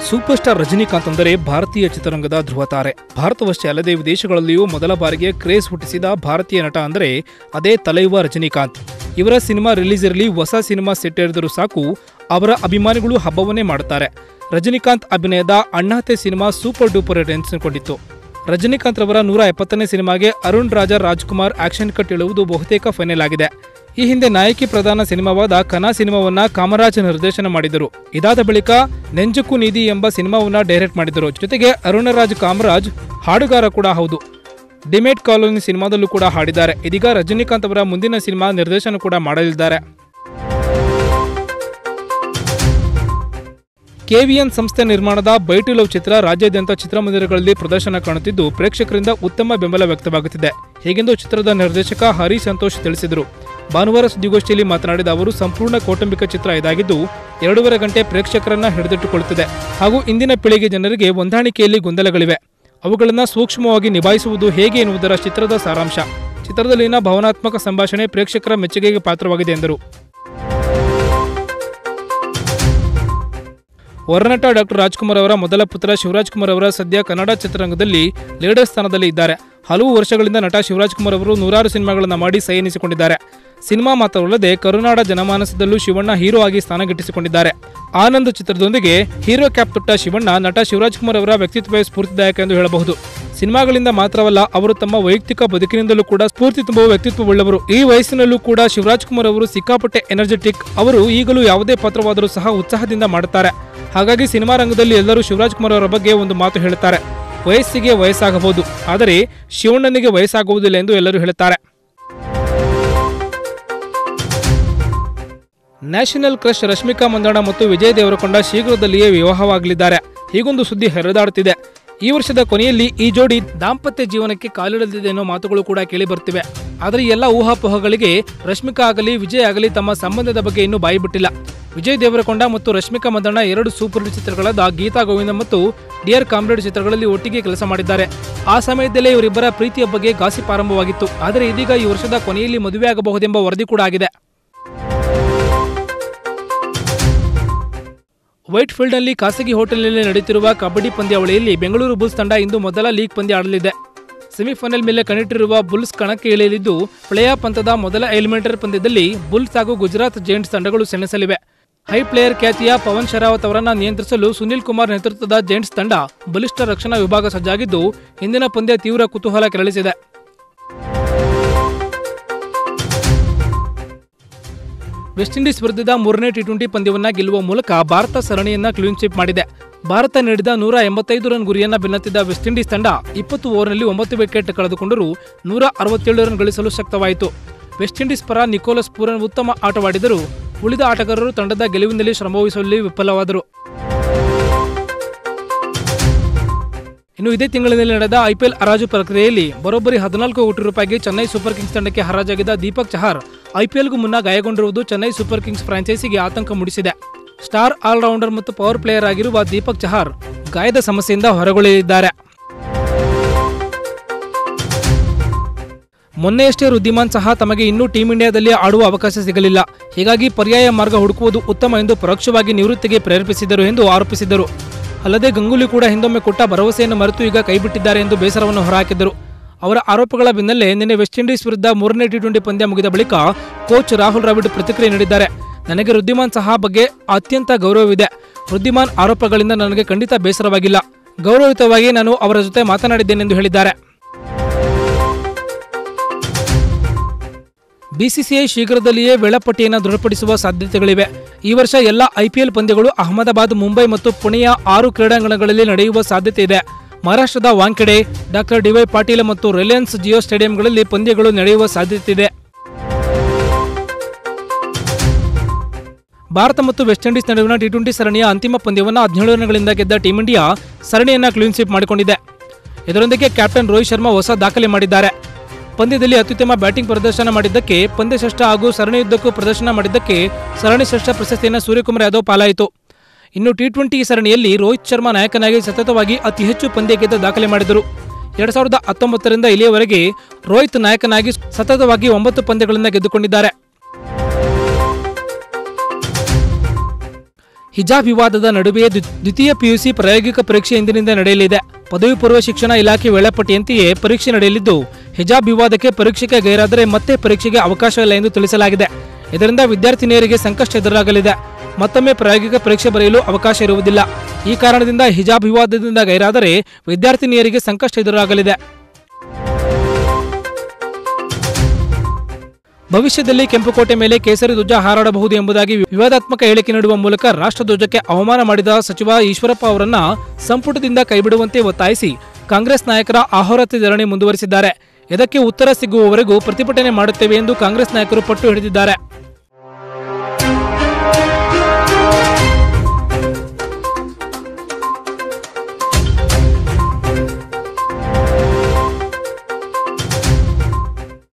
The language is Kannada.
ಸೂಪರ್ ಸ್ಟಾರ್ ರಜನಿಕಾಂತ್ ಅಂದರೆ ಭಾರತೀಯ ಚಿತ್ರರಂಗದ ಧ್ರುವತಾರೆ ಭಾರತವಷ್ಟೇ ಅಲ್ಲದೆ ವಿದೇಶಗಳಲ್ಲಿಯೂ ಮೊದಲ ಬಾರಿಗೆ ಕ್ರೇಜ್ ಹುಟ್ಟಿಸಿದ ಭಾರತೀಯ ನಟ ಅಂದರೆ ಅದೇ ತಲೈವ ರಜನಿಕಾಂತ್ ಇವರ ಸಿನಿಮಾ ರಿಲೀಸ್ ಇರಲಿ ಹೊಸ ಸಿನಿಮಾ ಸೆಟ್ ಹಿಡಿದರೂ ಸಾಕು ಅವರ ಅಭಿಮಾನಿಗಳು ಹಬ್ಬವನ್ನೇ ಮಾಡುತ್ತಾರೆ ರಜನಿಕಾಂತ್ ಅಭಿನಯದ Annaatthe cinema super duper hit ಎನಿಸಿಕೊಂಡಿತ್ತು ರಜನಿಕಾಂತ್ ರವರ ನೂರ ಎಪ್ಪತ್ತನೇ ಸಿನಿಮಾಗೆ ಅರುಣ್ ರಾಜಾ ರಾಜ್ಕುಮಾರ್ ಆಕ್ಷನ್ ಕಟ್ ಇಳುವುದು ಬಹುತೇಕ ಫೈನಲ್ ಆಗಿದೆ ಈ ಹಿಂದೆ ನಾಯಕಿ ಪ್ರಧಾನ ಸಿನಿಮಾವಾದ ಕನಾ ಸಿನಿಮಾವನ್ನ ಕಾಮರಾಜ್ ನಿರ್ದೇಶನ ಮಾಡಿದರು ಇದಾದ ಬಳಿಕ ನೆಂಜಕ್ಕೂ ನಿಧಿ ಎಂಬ ಸಿನಿಮಾವನ್ನ ಡೈರೆಕ್ಟ್ ಮಾಡಿದರು ಜೊತೆಗೆ ಅರುಣರಾಜ್ ಕಾಮರಾಜ್ ಹಾಡುಗಾರ ಕೂಡ ಹೌದು ಡಿಮೇಟ್ ಕಾಲೋನಿ ಸಿನಿಮಾದಲ್ಲೂ ಕೂಡ ಹಾಡಿದ್ದಾರೆ ಇದೀಗ ರಜನಿಕಾಂತ್ ಅವರ ಮುಂದಿನ ಸಿನಿಮಾ ನಿರ್ದೇಶನ ಕೂಡ ಮಾಡಲಿದ್ದಾರೆ ಕೆವಿಎನ್ ಸಂಸ್ಥೆ ನಿರ್ಮಾಣದ ಬೈಟು ಲವ್ ಚಿತ್ರ ರಾಜ್ಯಾದ್ಯಂತ ಚಿತ್ರಮಂದಿರಗಳಲ್ಲಿ ಪ್ರದರ್ಶನ ಕಾಣುತ್ತಿದ್ದು ಪ್ರೇಕ್ಷಕರಿಂದ ಉತ್ತಮ ಬೆಂಬಲ ವ್ಯಕ್ತವಾಗುತ್ತಿದೆ ಹೀಗೆಂದು ಚಿತ್ರದ ನಿರ್ದೇಶಕ ಹರಿ ಸಂತೋಷ್ ತಿಳಿಸಿದರು ಭಾನುವಾರ ಸುದ್ದಿಗೋಷ್ಠಿಯಲ್ಲಿ ಮಾತನಾಡಿದ ಅವರು ಸಂಪೂರ್ಣ ಕೌಟುಂಬಿಕ ಚಿತ್ರ ಇದಾಗಿದ್ದು ಎರಡೂವರೆ ಗಂಟೆ ಪ್ರೇಕ್ಷಕರನ್ನ ಹಿಡಿದಿಟ್ಟುಕೊಳ್ಳುತ್ತದೆ ಹಾಗೂ ಇಂದಿನ ಪೀಳಿಗೆ ಜನರಿಗೆ ಹೊಂದಾಣಿಕೆಯಲ್ಲಿ ಗೊಂದಲಗಳಿವೆ ಅವುಗಳನ್ನು ಸೂಕ್ಷ್ಮವಾಗಿ ನಿಭಾಯಿಸುವುದು ಹೇಗೆ ಎನ್ನುವುದರ ಚಿತ್ರದ ಸಾರಾಂಶ ಚಿತ್ರದಲ್ಲಿನ ಭಾವನಾತ್ಮಕ ಸಂಭಾಷಣೆ ಪ್ರೇಕ್ಷಕರ ಮೆಚ್ಚುಗೆಗೆ ಪಾತ್ರವಾಗಿದೆ ಎಂದರು ಹೊರನಟ ಡಾಕ್ಟರ್ ರಾಜ್ಕುಮಾರ್ ಅವರ ಮೊದಲ ಪುತ್ರ ಶಿವರಾಜ್ ಕುಮಾರ್ ಅವರ ಸದ್ಯ ಕನ್ನಡ ಚಿತ್ರರಂಗದಲ್ಲಿ ಲೀಡರ್ ಸ್ಥಾನದಲ್ಲಿ ಇದ್ದಾರೆ ಹಲವು ವರ್ಷಗಳಿಂದ ನಟ ಶಿವರಾಜ್ ಕುಮಾರ್ ಅವರು ನೂರಾರು ಸಿನಿಮಾಗಳನ್ನು ಮಾಡಿ ಸೈ ಎನಿಸಿಕೊಂಡಿದ್ದಾರೆ ಸಿನಿಮಾ ಮಾತ್ರವಲ್ಲದೆ ಕರುನಾಡ ಜನಮಾನಸದಲ್ಲೂ ಶಿವಣ್ಣ ಹೀರೋ ಆಗಿ ಸ್ಥಾನ ಗಿಟ್ಟಿಸಿಕೊಂಡಿದ್ದಾರೆ ಆನಂದ್ ಚಿತ್ರದೊಂದಿಗೆ ಹೀರೋ ಕ್ಯಾಪ್ ತೊಟ್ಟ ಶಿವಣ್ಣ ನಟ ಶಿವರಾಜ್ ಕುಮಾರ್ ಅವರ ವ್ಯಕ್ತಿತ್ವವೇ ಸ್ಫೂರ್ತಿದಾಯಕ ಎಂದು ಹೇಳಬಹುದು ಸಿನಿಮಾಗಳಿಂದ ಮಾತ್ರವಲ್ಲ ಅವರು ತಮ್ಮ ವೈಯಕ್ತಿಕ ಬದುಕಿನಿಂದಲೂ ಕೂಡ ಸ್ಫೂರ್ತಿ ತುಂಬುವ ವ್ಯಕ್ತಿತ್ವವುಳ್ಳವರು ಈ ವಯಸ್ಸಿನಲ್ಲೂ ಕೂಡ ಶಿವರಾಜ್ ಕುಮಾರ್ ಅವರು ಸಿಕ್ಕಾಪಟ್ಟೆ ಎನರ್ಜೆಟಿಕ್ ಅವರು ಈಗಲೂ ಯಾವುದೇ ಪಾತ್ರವಾದರೂ ಸಹ ಉತ್ಸಾಹದಿಂದ ಮಾಡುತ್ತಾರೆ ಹಾಗಾಗಿ ಸಿನಿಮಾ ರಂಗದಲ್ಲಿ ಎಲ್ಲರೂ ಶಿವರಾಜ್ ಕುಮಾರ್ ಅವರ ಬಗ್ಗೆ ಒಂದು ಮಾತು ಹೇಳುತ್ತಾರೆ ವಯಸ್ಸಿಗೆ ವಯಸ್ಸಾಗಬಹುದು ಆದರೆ ಶಿವಣ್ಣನಿಗೆ ವಯಸ್ಸಾಗುವುದಿಲ್ಲ ಎಂದು ಎಲ್ಲರೂ ಹೇಳುತ್ತಾರೆ ನ್ಯಾಷನಲ್ ಕ್ರಶ್ ರಶ್ಮಿಕಾ ಮಂದಣ್ಣ ಮತ್ತು ವಿಜಯ್ ದೇವರಕೊಂಡ ಶೀಘ್ರದಲ್ಲಿಯೇ ವಿವಾಹವಾಗಲಿದ್ದಾರೆ ಹೀಗೊಂದು ಸುದ್ದಿ ಹರಿದಾಡುತ್ತಿದೆ ಈ ವರ್ಷದ ಕೊನೆಯಲ್ಲಿ ಈ ಜೋಡಿ ದಾಂಪತ್ಯ ಜೀವನಕ್ಕೆ ಕಾಲಿಡಲಿದೆ ಅನ್ನೋ ಮಾತುಗಳು ಕೂಡ ಕೇಳಿ ಬರ್ತಿವೆ ಆದರೆ ಈ ಎಲ್ಲ ಊಹಾಪೋಹಗಳಿಗೆ ರಶ್ಮಿಕಾ ಆಗಲಿ ವಿಜಯ್ ಆಗಲಿ ತಮ್ಮ ಸಂಬಂಧದ ಬಗ್ಗೆ ಇನ್ನೂ ಬಾಯಿ ಬಿಟ್ಟಿಲ್ಲ ವಿಜಯ್ ದೇವರಕೊಂಡ ಮತ್ತು ರಶ್ಮಿಕಾ ಮಂದಣ್ಣ ಎರಡು ಸೂಪರ್ ಹಿಟ್ ಚಿತ್ರಗಳಾದ ಗೀತಾ ಗೋವಿಂದ ಮತ್ತು ಡಿಯರ್ ಕಾಮ್ರೇಡ್ ಚಿತ್ರಗಳಲ್ಲಿ ಒಟ್ಟಿಗೆ ಕೆಲಸ ಮಾಡಿದ್ದಾರೆ ಆ ಸಮಯದಲ್ಲೇ ಇವರಿಬ್ಬರ ಪ್ರೀತಿಯ ಬಗ್ಗೆ ಗಾಸಿಪ್ ಆರಂಭವಾಗಿತ್ತು ಆದರೆ ಇದೀಗ ಈ ವರ್ಷದ ಕೊನೆಯಲ್ಲಿ ಮದುವೆಯಾಗಬಹುದೆಂಬ ವರದಿ ಕೂಡ ಆಗಿದೆ ವೈಟ್ ಫೀಲ್ಡ್ನಲ್ಲಿ ಖಾಸಗಿ ಹೋಟೆಲ್ನಲ್ಲಿ ನಡೆಯುತ್ತಿರುವ ಕಬಡ್ಡಿ ಪಂದ್ಯಾವಳಿಯಲ್ಲಿ ಬೆಂಗಳೂರು ಬುಲ್ಸ್ ತಂಡ ಇಂದು ಮೊದಲ ಲೀಗ್ ಪಂದ್ಯ ಆಡಲಿದೆ ಸೆಮಿಫೈನಲ್ ಮೇಲೆ ಕಣಿಟ್ಟಿರುವ ಬುಲ್ಸ್ ಕಣಕ್ಕೆ ಇಳಿಯಲಿದ್ದು ಪ್ಲೇ ಆಫ್ ಹಂತದ ಮೊದಲ ಎಲಿಮಿನೇಟರ್ ಪಂದ್ಯದಲ್ಲಿ ಬುಲ್ಸ್ ಹಾಗೂ ಗುಜರಾತ್ ಜೈಂಟ್ಸ್ ತಂಡಗಳು ಸೆಣಸಲಿವೆ ಹೈ ಪ್ಲೇಯರ್ ಖ್ಯಾತಿಯ ಪವನ್ ಶರಾವತ್ ಅವರನ್ನ ನಿಯಂತ್ರಿಸಲು ಸುನಿಲ್ ಕುಮಾರ್ ನೇತೃತ್ವದ ಜೈಂಟ್ಸ್ ತಂಡ ಬಲಿಷ್ಠ ರಕ್ಷಣಾ ವಿಭಾಗ ಸಜ್ಜಾಗಿದ್ದು ಇಂದಿನ ಪಂದ್ಯ ತೀವ್ರ ಕುತೂಹಲ ಕೆರಳಿಸಿದೆ ವೆಸ್ಟ್ ಇಂಡೀಸ್ ವಿರುದ್ಧದ ಮೂರನೇ ಟಿ ಟ್ವೆಂಟಿ ಪಂದ್ಯವನ್ನ ಗೆಲ್ಲುವ ಮೂಲಕ ಭಾರತ ಸರಣಿಯನ್ನ ಕ್ಲೀನ್ ಸ್ವೀಪ್ ಮಾಡಿದೆ ಭಾರತ ನೀಡಿದ ನೂರ ಎಂಬತ್ತೈದು ರನ್ ಗುರಿಯನ್ನ ಬೆನ್ನತ್ತಿದ್ದ ವೆಸ್ಟ್ ಇಂಡೀಸ್ ತಂಡ ಇಪ್ಪತ್ತು ಓವರ್ನಲ್ಲಿ ಒಂಬತ್ತು ವಿಕೆಟ್ ಕಳೆದುಕೊಂಡರೂ ನೂರ ಅರವತ್ತೇಳು ರನ್ ಗಳಿಸಲು ಶಕ್ತವಾಯಿತು ವೆಸ್ಟ್ ಇಂಡೀಸ್ ಪರ ನಿಕೋಲಸ್ ಪೂರನ್ ಉತ್ತಮ ಆಟವಾಡಿದರೂ ಉಳಿದ ಆಟಗಾರರು ತಂಡದ ಗೆಲುವಿನಲ್ಲಿ ಶ್ರಮವಹಿಸುವಲ್ಲಿ ವಿಫಲವಾದರು ಇನ್ನು ಇದೇ ತಿಂಗಳಿನಲ್ಲಿ ನಡೆದ ಐಪಿಎಲ್ ಹರಾಜು ಪ್ರಕ್ರಿಯೆಯಲ್ಲಿ ಬರೋಬ್ಬರಿ ಹದಿನಾಲ್ಕು ಕೋಟಿ ರೂಪಾಯಿಗೆ ಚೆನ್ನೈ ಸೂಪರ್ ಕಿಂಗ್ಸ್ ತಂಡಕ್ಕೆ ಹರಾಜಾಗಿದ್ದ ದೀಪಕ್ ಚಹಾರ್ ಐಪಿಎಲ್ಗೂ ಮುನ್ನ ಗಾಯಗೊಂಡಿರುವುದು ಚೆನ್ನೈ ಸೂಪರ್ ಕಿಂಗ್ಸ್ ಫ್ರಾಂಚೈಸಿಗೆ ಆತಂಕ ಮೂಡಿಸಿದೆ ಸ್ಟಾರ್ ಆಲ್ರೌಂಡರ್ ಮತ್ತು ಪವರ್ ಪ್ಲೇಯರ್ ಆಗಿರುವ ದೀಪಕ್ ಚಹಾರ್ ಗಾಯದ ಸಮಸ್ಯೆಯಿಂದ ಹೊರಗುಳಿದಿದ್ದಾರೆ ಮೊನ್ನೆಯಷ್ಟೇ ವೃದ್ಧಿಮಾನ್ ಸಹ ತಮಗೆ ಇನ್ನೂ ಟೀಂ ಇಂಡಿಯಾದಲ್ಲಿ ಆಡುವ ಅವಕಾಶ ಸಿಗಲಿಲ್ಲ ಹೀಗಾಗಿ ಪರ್ಯಾಯ ಮಾರ್ಗ ಹುಡುಕುವುದು ಉತ್ತಮ ಎಂದು ಪರೋಕ್ಷವಾಗಿ ನಿವೃತ್ತಿಗೆ ಪ್ರೇರೇಪಿಸಿದರು ಎಂದು ಆರೋಪಿಸಿದರು ಅಲ್ಲದೆ ಗಂಗೂಲಿ ಕೂಡ ಹಿಂದೊಮ್ಮೆ ಕೊಟ್ಟ ಭರವಸೆಯನ್ನು ಮರೆತು ಈಗ ಕೈಬಿಟ್ಟಿದ್ದಾರೆ ಎಂದು ಬೇಸರವನ್ನು ಹೊರಹಾಕಿದರು ಅವರ ಆರೋಪಗಳ ಬೆನ್ನಲ್ಲೇ ನಿನ್ನೆ ವೆಸ್ಟ್ ಇಂಡೀಸ್ ವಿರುದ್ಧ ಮೂರನೇ ಟಿ ಟ್ವೆಂಟಿ ಪಂದ್ಯ ಮುಗಿದ ಬಳಿಕ ಕೋಚ್ ರಾಹುಲ್ ದ್ರಾವಿಡ್ ಪ್ರತಿಕ್ರಿಯೆ ನೀಡಿದ್ದಾರೆ ನನಗೆ ವೃದ್ಧಿಮಾನ್ ಸಹ ಬಗ್ಗೆ ಅತ್ಯಂತ ಗೌರವವಿದೆ ವೃದ್ಧಿಮಾನ್ ಆರೋಪಗಳಿಂದ ನನಗೆ ಖಂಡಿತ ಬೇಸರವಾಗಿಲ್ಲ ಗೌರವಯುತವಾಗಿ ನಾನು ಅವರ ಜೊತೆ ಮಾತನಾಡಿದ್ದೇನೆಂದು ಹೇಳಿದ್ದಾರೆ ಬಿಸಿಸಿಐ ಶೀಘ್ರದಲ್ಲಿಯೇ ವೇಳಾಪಟ್ಟಿಯನ್ನು ದೃಢಪಡಿಸುವ ಸಾಧ್ಯತೆಗಳಿವೆ ಈ ವರ್ಷ ಎಲ್ಲ ಐಪಿಎಲ್ ಪಂದ್ಯಗಳು ಅಹಮದಾಬಾದ್ ಮುಂಬೈ ಮತ್ತು ಪುಣೆಯ ಆರು ಕ್ರೀಡಾಂಗಣಗಳಲ್ಲಿ ನಡೆಯುವ ಸಾಧ್ಯತೆ ಇದೆ ಮಹಾರಾಷ್ಟ್ರದ ವಾಂಖೆಡೆ ಡಾಕ್ಟರ್ ಡಿವೈ ಪಾಟೀಲ ಮತ್ತು ರಿಲಯನ್ಸ್ ಜಿಯೋ ಸ್ಟೇಡಿಯಂಗಳಲ್ಲಿ ಪಂದ್ಯಗಳು ನಡೆಯುವ ಸಾಧ್ಯತೆ ಇದೆ ಭಾರತ ಮತ್ತು ವೆಸ್ಟ್ ಇಂಡೀಸ್ ನಡುವಿನ ಟಿ ಟ್ವೆಂಟಿ ಸರಣಿಯ ಅಂತಿಮ ಪಂದ್ಯವನ್ನು ಹದಿನೇಳು ರನ್ಗಳಿಂದ ಗೆದ್ದ ಟೀಂ ಇಂಡಿಯಾ ಸರಣಿಯನ್ನು ಕ್ಲೀನ್ ಸ್ವೀಪ್ ಮಾಡಿಕೊಂಡಿದೆ ಇದರೊಂದಿಗೆ ಕ್ಯಾಪ್ಟನ್ ರೋಹಿತ್ ಶರ್ಮಾ ಹೊಸ ದಾಖಲೆ ಮಾಡಿದ್ದಾರೆ ಪಂದ್ಯದಲ್ಲಿ ಅತ್ಯುತ್ತಮ ಬ್ಯಾಟಿಂಗ್ ಪ್ರದರ್ಶನ ಮಾಡಿದ್ದಕ್ಕೆ ಪಂದ್ಯ ಶ್ರೇಷ್ಠ ಹಾಗೂ ಸರಣಿಯುದ್ದಕ್ಕೂ ಪ್ರದರ್ಶನ ಮಾಡಿದ್ದಕ್ಕೆ ಸರಣಿ ಶ್ರೇಷ್ಠ ಪ್ರಶಸ್ತಿಯನ್ನು ಸೂರ್ಯಕುಮಾರ್ ಯಾದವ್ ಪಾಲಾಯಿತು ಇನ್ನು ಟಿ ಟ್ವೆಂಟಿ ಸರಣಿಯಲ್ಲಿ ರೋಹಿತ್ ಶರ್ಮಾ ನಾಯಕನಾಗಿ ಸತತವಾಗಿ ಅತಿ ಹೆಚ್ಚು ಪಂದ್ಯ ಗೆದ್ದ ದಾಖಲೆ ಮಾಡಿದರು ಎರಡ್ ಸಾವಿರದ ಹತ್ತೊಂಬತ್ತರಿಂದ ಇಲ್ಲಿಯವರೆಗೆ ರೋಹಿತ್ ನಾಯಕನಾಗಿ ಸತತವಾಗಿ ಒಂಬತ್ತು ಪಂದ್ಯಗಳನ್ನು ಗೆದ್ದುಕೊಂಡಿದ್ದಾರೆ ಹಿಜಾಬ್ ವಿವಾದದ ನಡುವೆಯೇ ದ್ವಿ- ದ್ವಿತೀಯ ಪಿಯುಸಿ ಪ್ರಾಯೋಗಿಕ ಪರೀಕ್ಷೆ ಇಂದಿನಿಂದ ನಡೆಯಲಿದೆ ಪದವಿ ಪೂರ್ವ ಶಿಕ್ಷಣ ಇಲಾಖೆ ವೇಳಾಪಟ್ಟಿಯಂತೆಯೇ ಪರೀಕ್ಷೆ ನಡೆಯಲಿದ್ದು ಹಿಜಾಬ್ ವಿವಾದಕ್ಕೆ ಪರೀಕ್ಷೆಗೆ ಗೈರಾದರೆ ಮತ್ತೆ ಪರೀಕ್ಷೆಗೆ ಅವಕಾಶ ಇಲ್ಲ ಎಂದು ತಿಳಿಸಲಾಗಿದೆ ಇದರಿಂದ ವಿದ್ಯಾರ್ಥಿನಿಯರಿಗೆ ಸಂಕಷ್ಟ ಎದುರಾಗಲಿದೆ ಮತ್ತೊಮ್ಮೆ ಪ್ರಾಯೋಗಿಕ ಪರೀಕ್ಷೆ ಬರೆಯಲು ಅವಕಾಶ ಇರುವುದಿಲ್ಲ ಈ ಕಾರಣದಿಂದ ಹಿಜಾಬ್ ವಿವಾದದಿಂದ ಗೈರಾದರೆ ವಿದ್ಯಾರ್ಥಿನಿಯರಿಗೆ ಸಂಕಷ್ಟ ಎದುರಾಗಲಿದೆ ಭವಿಷ್ಯದಲ್ಲಿ ಕೆಂಪುಕೋಟೆ ಮೇಲೆ ಕೇಸರಿ ಧ್ವಜ ಹಾರಾಡಬಹುದು ಎಂಬುದಾಗಿ ವಿವಾದಾತ್ಮಕ ಹೇಳಿಕೆ ನೀಡುವ ಮೂಲಕ ರಾಷ್ಟ್ರಧ್ವಜಕ್ಕೆ ಅವಮಾನ ಮಾಡಿದ ಸಚಿವ ಈಶ್ವರಪ್ಪ ಅವರನ್ನ ಸಂಪುಟದಿಂದ ಕೈಬಿಡುವಂತೆ ಒತ್ತಾಯಿಸಿ ಕಾಂಗ್ರೆಸ್ ನಾಯಕರ ಆಹೋರಾತ್ರಿ ಧರಣಿ ಮುಂದುವರಿಸಿದ್ದಾರೆ ಇದಕ್ಕೆ ಉತ್ತರ ಸಿಗುವವರೆಗೂ ಪ್ರತಿಭಟನೆ ಮಾಡುತ್ತೇವೆ ಎಂದು ಕಾಂಗ್ರೆಸ್ ನಾಯಕರು ಪಟ್ಟು ಹಿಡಿದಿದ್ದಾರೆ